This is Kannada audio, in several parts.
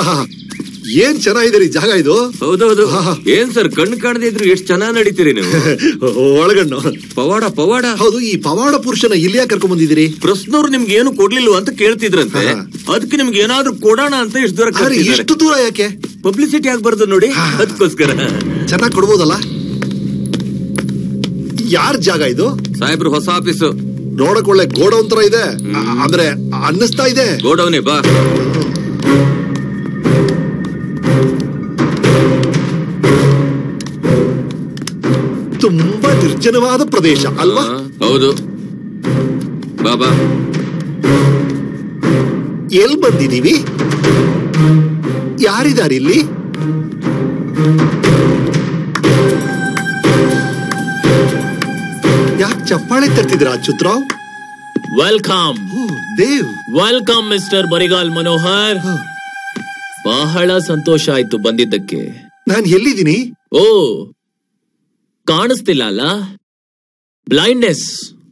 ಆಹಾ, ಏನ್ ಚೆನ್ನಾಗಿದೆ ರೀ ಜಾಗ ಇದು ಹೌದೌದು ಆಹಾ. ಏನ್ ಸರ್ ಕಣ್ಣು ಕಾಣದೇ ಇದ್ರು ಎಷ್ಟ್ ಚೆನ್ನಾಗ್ ನಡೀತೀರಿ ನೀವು ಒಳಗಣ್ಣು ಪವಾಡ ಪವಾಡ ಹೌದು ಈ ಪವಾಡ ಪುರುಷನ ಇಲ್ಲಿ ಯಾಕೆ ಕರ್ಕೊಂಡ್ ಬಂದಿದ್ದೀರಿ ಪ್ರಶ್ನವ್ರು ನಿಮ್ಗೆ ಏನು ಕೊಡ್ಲಿಲ್ವ ಅಂತ ಕೇಳ್ತಿದ್ರಂತೆ ಹಾ. ಅದಕ್ಕೆ ನಿಮ್ಗೆ ಏನಾದ್ರೂ ಕೊಡೋಣ ಅಂತ ಇಷ್ಟು ದೂರ ಆದ್ರೆ ಇಷ್ಟು ದೂರ ಯಾಕೆ ಪಬ್ಲಿಸಿಟಿ ಆಗ್ಬಾರ್ದು ನೋಡಿ ಹಾ. ಅದಕ್ಕೋಸ್ಕರ ಚೆನ್ನಾಗಿ ಕೊಡ್ಬೋದಲ್ಲ ಯಾರ್ ಜಾಗ ಇದು ಸಾಹೇಬ್ರು ಹೊಸ ಆಫೀಸು ನೋಡಕ್ ಒಳ್ಳೆ ಗೋಡೌನ್ ತರ ಇದೆ ಅ- ಅಂದ್ರೆ ಅನ್ನಿಸ್ತಾ ಇದೆ ಗೋಡೌನೇ ಬಾ ತುಂಬಾ ನಿರ್ಜನವಾದ ಪ್ರದೇಶ ಅಲ್ವಾ ಹಾ, ಹೌದು ಬಾಬಾ ಎಲ್ ಬಂದಿದೀವಿ ಯಾರಿದಾರೆ ಇಲ್ಲಿ ಯಾಕೆ ಚಪ್ಪಾಳೆ ತರ್ತಿದ್ರ Achyutrao welcome oh, Dev welcome mister ಬರಿಗಾಲ್ ಮನೋಹರ್ ಬಹಳ ಸಂತೋಷ ಆಯ್ತು ಬಂದಿದ್ದಕ್ಕೆ ನಾನ್ ಎಲ್ಲಿದ್ದೀನಿ ಓ ಕಾಣಿಸ್ತಿಲ್ಲ ಅಲ್ಲ ಬ್ಲೈಂಡ್ನೆಸ್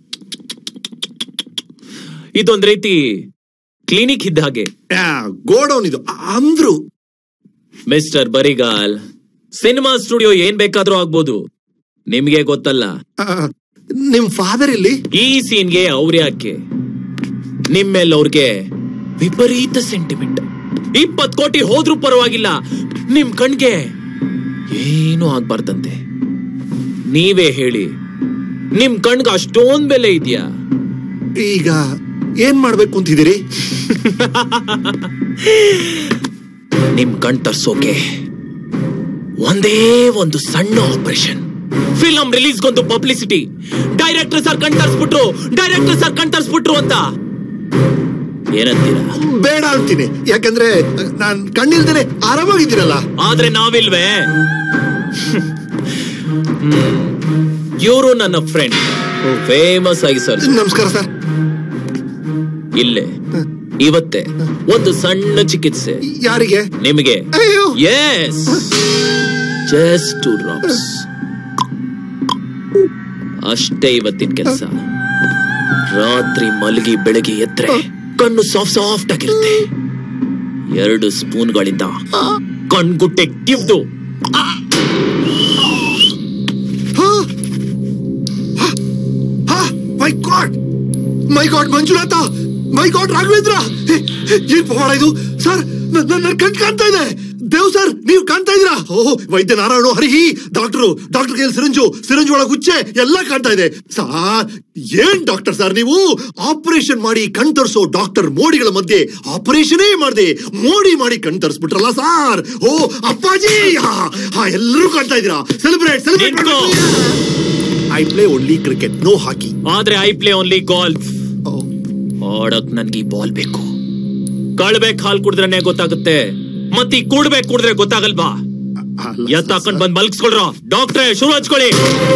ಇದೊಂದ್ ರೀತಿ ಕ್ಲಿನಿಕ್ ಇದ್ದ ಹಾಗೆ ಗೋಡೌನ್ ಇದು ಅ- ಅಂದ್ರು ಮಿಸ್ಟರ್ ಬರಿಗಾಲ್ ಸಿನಿಮಾ ಸ್ಟುಡಿಯೋ ಏನ್ ಬೇಕಾದ್ರೂ ಆಗ್ಬೋದು ನಿಮ್ಗೆ ಗೊತ್ತಲ್ಲ ಆ, ನಿಮ್ ಫಾದರ್ ಇಲ್ಲಿ ಈ ಸೀನ್ಗೆ ಅವ್ರ ಯಾಕೆ ನಿಮ್ಮೇಲೆ ಅವ್ರಿಗೆ ವಿಪರೀತ ಸೆಂಟಿಮೆಂಟ್ ಇಪ್ಪತ್ ಕೋಟಿ ಹೋದ್ರೂ ಪರವಾಗಿಲ್ಲ ನಿಮ್ ಕಣ್ಗೆ ಏನು ಆಗ್ಬಾರ್ದಂತೆ ನೀವೇ ಹೇಳಿ ನಿಮ್ ಕಣ್ಗೆ ಅಷ್ಟೊಂದ್ ಬೆಲೆ ಇದೆಯಾ ಈಗ ಏನ್ ಮಾಡ್ಬೇಕು ಅಂತಿದ್ದೀರಿ ನಿಮ್ ಕಣ್ ತರ್ಸೋಕೆ ಒಂದೇ ಒಂದು ಸಣ್ಣ ಆಪರೇಷನ್ ಫಿಲಂ ರಿಲೀಸ್ಗೊಂದು ಪಬ್ಲಿಸಿಟಿ ಡೈರೆಕ್ಟರ್ ಸರ್ ಕಣ್ ತರ್ಸ್ಬಿಟ್ರು ಡೈರೆಕ್ಟರ್ ಸರ್ ಕಣ್ ತರ್ಸ್ಬಿಟ್ರು ಅಂತ ಏನಂತೀರಾ ಬೇಡ ಅಂತೀನಿ ಯಾಕಂದ್ರೆ ನಾನ್ ಕಣ್ಣಿಲ್ದೇನೆ ಆರಾಮಾಗಿದ್ದೀರಲ್ಲ ಆದ್ರೆ ನಾವಿಲ್ವೇ ಇವರು ನನ್ನ ಫ್ರೆಂಡ್ ಫೇಮಸ್ ಆಗಿ ಸರ್ ನಮಸ್ಕಾರ ಸರ್ ಇಲ್ಲೇ ಇವತ್ತೇ ಒಂದು ಸಣ್ಣ ಚಿಕಿತ್ಸೆ ಯಾರಿಗೆ ನಿಮಗೆ ಅಯ್ಯೋ ಎಸ್ ಜಸ್ಟ್ ಟು ಡ್ರಾಪ್ಸ್ ಅಷ್ಟೇ ಇವತ್ತಿನ ಕೆಲಸ ರಾತ್ರಿ ಮಲಗಿ ಬೆಳಗ್ಗೆ ಎದ್ರೆ ಕಣ್ಣು ಸಾಫ್ಟ್ ಸಾಫ್ಟ್ ಆಗಿರುತ್ತೆ ಎರಡು ಸ್ಪೂನ್ಗಳಿಂದ ಕಣ್ಗುಟ್ಟೆ ಕಿವ್ದು my God my God Manjunatha my God Raghavendra hey, hey, ಏನ್ ಪವಾಡ ಇದು ಸರ್ ನನ್ನ ಕಣ್ ಕಾಣ್ತಾ ಇದೆ ದೇವ್ ಸರ್ ನೀವು ಕಾಣ್ತಾ ಇದೀರಾ ಓ ವೈದ್ಯ ನಾರಾಯಣ ಹರಿಹಿ ಡಾಕ್ಟರ್ ಡಾಕ್ಟರ್ ಕೈಯಲ್ಲಿ ಸಿರಂಜು ಸಿರಂಜ್ ಒಳಗೆ ಹುಚ್ಚೆ ಎಲ್ಲ ಕಾಣ್ತಾ ಇದೆ ಸಾರ್ ಏನ್ ಡಾಕ್ಟರ್ ಸರ್ ನೀವು ಆಪರೇಷನ್ ಮಾಡಿ ಕಣ್ ತರಿಸೋ ಡಾಕ್ಟರ್ ಮೋಡಿಗಳ ಮಧ್ಯೆ ಆಪರೇಷನೇ ಮಾಡದೆ ಮೋಡಿ ಮಾಡಿ ಕಣ್ ತರಿಸ್ಬಿಟ್ರಲ್ಲ ಸಾರ್ ಓ ಅಪ್ಪಾಜಿ ಹಾ ಹಾ ಎಲ್ಲರೂ ಕಾಣ್ತಾ ಇದೀರಾ ಸೆಲೆಬ್ರೇಟ್ ಸೆಲೆಬ್ರೇಟ್ ನಿಂತ್ಕೋ. I play only cricket no hockey ಆದ್ರೆ ಐ ಪ್ಲೇ ಓನ್ಲಿ ಗಾಲ್ಫ್ ಆಡಕ್ ನನ್ಗೆ ಈ ಬಾಲ್ ಬೇಕು ಕಳ್ಬೇಕ್ ಹಾಲ್ ಕುಡಿದ್ರೇನೆ ಗೊತ್ತಾಗುತ್ತೆ ಮತ್ತಿ ಕೂಡ್ಬೇಕು ಕುಡಿದ್ರೆ ಗೊತ್ತಾಗಲ್ವಾ ಎತ್ತ ಹಾಕೊಂಡ್ ಬಂದ್ ಮಲ್ಗಿಸ್ಕೊಳ್ರ ಡಾಕ್ಟ್ರೆ ಶುರು ಹಚ್ಕೊಳ್ಳಿ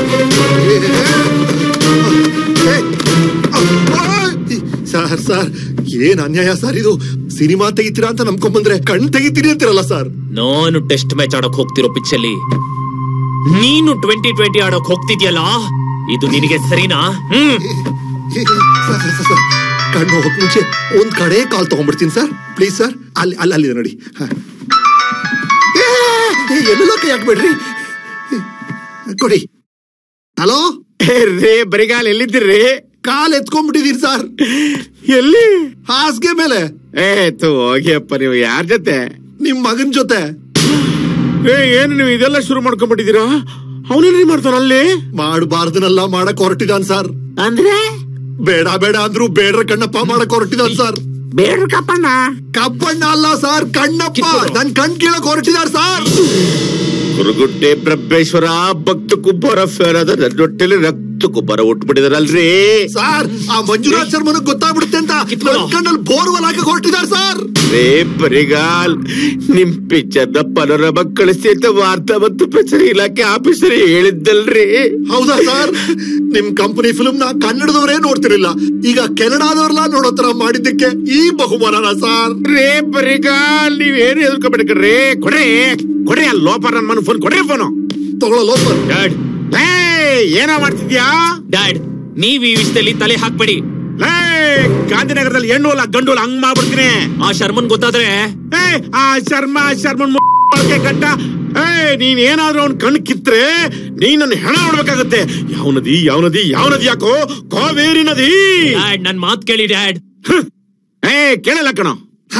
ಸರ್ ಸರ್ ಏನ್ ಅನ್ಯಾಯ ಸರ್ ಇದು ಸಿನಿಮಾ ತೆಗಿತೀರಾ ಅಂತ ನಂಬ್ಕೊಂಡ್ ಕಣ್ ತೆಗಿತೀರಿ ಅಂತಿರಲ್ಲ ಸರ್ ನಾನು ಟೆಸ್ಟ್ ಮ್ಯಾಚ್ ಆಡಕ್ ಹೋಗ್ತಿರೋ pitch ಅಲ್ಲಿ ನೀನು ಟ್ವೆಂಟಿ ಟ್ವೆಂಟಿ ಆಡಕ್ ಹೋಗ್ತಿದ್ಯಲ್ಲ ಇದು ನಿನಗೆ ಸರಿನಾ ಹ್ಮ್ ಸರ್, ಸರ್, ಸರ್, ಸರ್, ಕಣ್ಣು ಹೋಗಕ್ ಮುಂಚೆ ಒಂದ್ ಕಡೆ ಕಾಲ್ ತಗೊಂಡ್ಬಿಡ್ತೀನಿ ಸರ್ ಪ್ಲೀಸ್ ಸರ್ ಅಲ್ಲಿ ಅಲ್ಲಿ ಅಲ್ಲಿದೆ ನೋಡಿ ಹ. ಏ, ಏ, ಎಲ್ಲೆಲ್ಲೋ ಕೈ ಹಾಕ್ಬೇಡ್ರಿ ಕೊಡಿ ಹಲೋ ರೇ ಬರಿಗಾಲ್ ಎಲ್ಲಿದ್ದೀರಿ ಕಾಲ್ ಎತ್ಕೊಂಡ್ಬಿಟ್ಟಿದೀನಿ ಸರ್ ಎಲ್ಲಿ ಹಾಸಿಗೆ ಮೇಲೆ ಏ ತು ಹೋಗಿಯಪ್ಪ ನೀವು ಯಾರ ಜೊತೆ ನಿಮ್ ಮಗನ್ ಜೊತೆ ಏ ಏನು ನೀವು ಇದೆಲ್ಲ ಶುರು ಮಾಡ್ಕೊಂಡ್ಬಿಟ್ಟಿದ್ದೀರಾ ಅವನೇನ್ರಿ ಮಾಡ್ತಾನ ಅಲ್ಲಿ ಮಾಡಬಾರ್ದನ್ನೆಲ್ಲ ಮಾಡಕ್ ಹೊರಟಿದಾನ್ ಸರ್ ಅಂದ್ರೆ ಬೇಡ ಬೇಡ ಅಂದ್ರು ಬೇಡ್ರ ಕಣ್ಣಪ್ಪ ಮಾಡಕ್ ಹೊರಟಿದಾನ್ ಸರ್ ಬೇಡ ಕಪ್ಪಣ್ಣ ಕಪ್ಪಣ್ಣ ಅಲ್ಲ ಸರ್ ಕಣ್ಣಪ್ಪ ಕಿತ್ಕೊಡು. ನನ್ ಕಣ್ ಕೀಳಕ್ ಹೊರಟಿದಾರ್ ಸರ್ ಕುರುಗುಡ್ಡೆ ಬ್ರಹ್ಮೇಶ್ವರ ಭಕ್ತ ಕುಬ್ಬರ ಫೇರಾದ ರೊಟ್ಟೆಲಿ ರಕ್ತ ಕುಬ್ಬರ ಉಟ್ಬಿಟ್ಟಿದಾರಲ್ರಿ ಸರ್ ಆ ಮಂಜುನಾಥ್ ಶರ್ಮನಿಗೆ ಗೊತ್ತಾಗ್ಬಿಡುತ್ತೆ ಅಂತ ಕಿತ್ಕೊಡು. ನನ್ ಕಣ್ಣಲ್ಲಿ ಬೋರ್ವೆಲ್ ಹಾಕಕ್ ಹೊರಟಿದಾರ್ ಸರ್ ರೇ ಬರಿಗಾಲ್ ನಿಮ್ ಪಿಕ್ಚರ್ನ ಪನೋರಮ ಕಳಿಸಿ ಅಂತ ವಾರ್ತಾ ಮತ್ತು ಪ್ರಚಾರ ಇಲಾಖೆ ಆಫೀಸರ್ ಹೇಳಿದ್ದಲ್ರಿ ಹೌದಾ ಸರ್ ನಿಮ್ ಕಂಪನಿ ಫಿಲ್ಮ್ ನ ಕನ್ನಡದವರೇ ನೋಡ್ತಿರ್ಲಿಲ್ಲ ಈಗ ಕೆನಡಾದವ್ರಲ್ಲ ನೋಡೋ ತರ ಮಾಡಿದ್ದಕ್ಕೆ ಈ ಬಹುಮಾನ ಸರ್ ರೇ ಬರಿಗಾಲ್ ನೀವೇನು ಎದ್ಕೊಬೇಡ್ರಿ ಕೊಡ್ರಿ ಕೊಡ್ರಿ ಆ ಲೋಪ ನನ್ ಮನ ಫೋನ್ ಕೊಡ್ರಿ ಫೋನು ತಗೊಳ್ಳೋ ಸರ್ ಡ್ಯಾಡ್ ಏ ಏನೋ ಮಾಡ್ತಿದ್ಯಾ ಡ್ಯಾಡ್ ನೀವ್ ಈ ವಿಷಯದಲ್ಲಿ ತಲೆ ಹಾಕ್ಬೇಡಿ ಲೇ ಗಾಂಧಿನಗರದಲ್ಲಿ ಹೆಣ್ಣು ಅಲ್ಲ ಗಂಡು ಅಲ್ಲ ಹಂಗ್ ಮಾಡ್ಬಿಡ್ತೀನಿ ಆ ಶರ್ಮನ್ ಗೊತ್ತಾದ್ರೆ ಏ ಆ ಶರ್ಮಾ ಶರ್ಮನ್ ಮೊಳಕೆ ಕಟ್ಟ ಏ ನೀನ್ ಏನಾದ್ರೂ ಅವ್ನ್ ಕಣ್ ಕಿತ್ರೆ ನೀನ್ ನನ್ನ ಹೆಣ ನೋಡ್ಬೇಕಾಗತ್ತೆ ಯಾವ ನದಿ ಯಾವ ನದಿ ಯಾವ ನದಿ ಯಾಕೋ ಕಾವೇರಿ ನದಿ ಡ್ಯಾಡ್ ನನ್ ಮಾತ್ ಕೇಳಿ ಡ್ಯಾಡ್ ಹ್ಮ್. ಏ ಕೇಳಲ್ಲ ಕಣ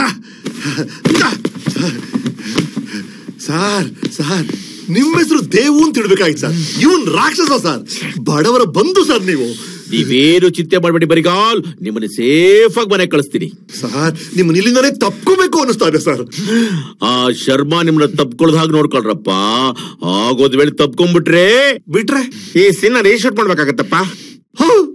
ಸರ್ ಸರ್ ನಿಮ್ಮ ಹೆಸರು ದೇವು ಅಂತ ಇಡ್ಬೇಕಾಗಿತ್ತು ಸರ್ ಇವನ್ ರಾಕ್ಷಸ ಸರ್ ಬಡವರ ಬಂಧು ಸರ್ ನೀವು ನೀವೇನು ಚಿಂತೆ ಮಾಡ್ಬೇಡಿ ಬರಿಗಾಲ್ ನಿಮ್ಮನ್ನ ಸೇಫ್ ಆಗಿ ಮನೆ ಕಳಿಸ್ತೀನಿ ಸರ್ ನಿಮ್ಮನ್ನ ಇಲ್ಲಿಂದನೇ ತಪ್ಕೋಬೇಕು ಅನ್ನಿಸ್ತಾ ಇದೆ ಸರ್ ಆ ಶರ್ಮಾ ನಿಮ್ಮನ್ನ ತಪ್ಕೊಳ್ದ ಹಾಗೆ ನೋಡ್ಕೊಳ್ರಪ್ಪ ಆಗೋದ್ ವೇಳೆ ತಪ್ಕೊಂಡ್ಬಿಟ್ರೆ ಬಿಟ್ರೆ ಈ ಸಿನ್ನ ರೀಶೂಟ್ ಮಾಡ್ಬೇಕಾಗತ್ತಪ್ಪ ಹಾ